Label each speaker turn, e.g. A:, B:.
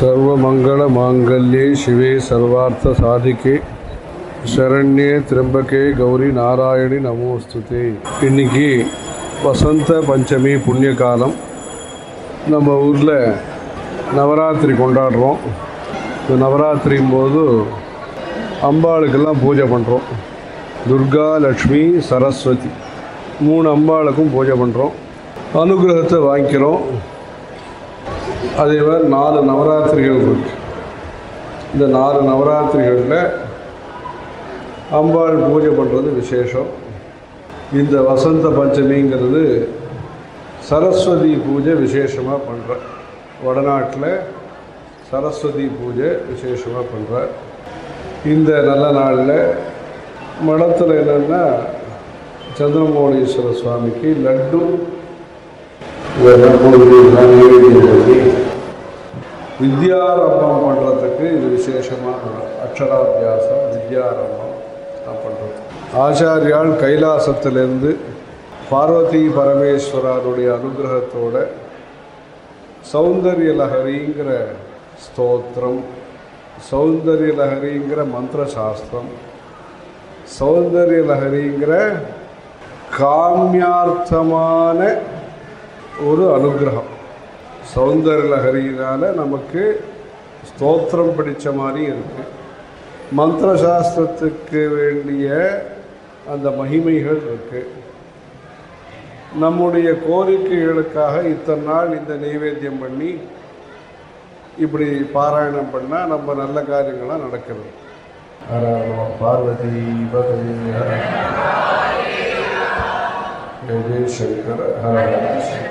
A: சர்வமங்கள மாங்கல்யே சிவே சர்வார்த்த சாதிக்கே சரண்யே திரம்பகே கௌரி நாராயணி நமோஸ்துதே இன்னைக்கு வசந்த பஞ்சமி புண்ணிய காலம் நம்ம ஊரில் நவராத்திரி கொண்டாடுறோம் இந்த நவராத்திரியும் போது அம்பாளுக்கெல்லாம் பூஜை பண்ணுறோம் துர்கா லக்ஷ்மி சரஸ்வதி மூணு அம்பாளுக்கும் பூஜை பண்ணுறோம் அனுகிரகத்தை வாங்கிக்கிறோம் அதே மாதிரி நாலு நவராத்திரிகள் இருக்கு இந்த நாலு நவராத்திரிகளில் அம்பாள் பூஜை பண்ணுறது விசேஷம் இந்த வசந்த பஞ்சமிங்கிறது சரஸ்வதி பூஜை விசேஷமாக பண்ணுற வடநாட்டில் சரஸ்வதி பூஜை விசேஷமாக பண்ணுற இந்த நல்ல நாளில் மடத்தில் என்னென்னா சந்திரமௌலீஸ்வர சுவாமிக்கு லட்டு நைவேத்தியம் பண்ணி வித்யாரம்பம் பண்ணுறதுக்கு இது விசேஷமாக அக்ஷராபியாசம் வித்யாரம்பம் தான் பண்ணுறது ஆச்சாரியால் கைலாசத்திலேருந்து பார்வதி பரமேஸ்வரருடைய அனுகிரகத்தோட சௌந்தர்ய லஹரிங்கிற ஸ்தோத்திரம் சௌந்தர்ய லஹரிங்கிற மந்திர சாஸ்திரம் சௌந்தர்ய லஹரிங்கிற காமியார்த்தமான ஒரு அனுகிரகம் சௌந்தர்ய லஹரியினால் நமக்கு ஸ்தோத்திரம் பிடிச்ச மாதிரி இருக்குது மந்திர சாஸ்திரத்துக்கு வேண்டிய அந்த மகிமைகள் இருக்குது நம்முடைய கோரிக்கைகளுக்காக இத்தனை நாள் இந்த நைவேத்தியம் பண்ணி இப்படி பாராயணம் பண்ணால் நம்ம நல்ல காரியங்கள்லாம் நடக்கிறது ஹர நம பார்வதி பகவே ஹர ஜெய சங்கர ஹர ஹர சங்கர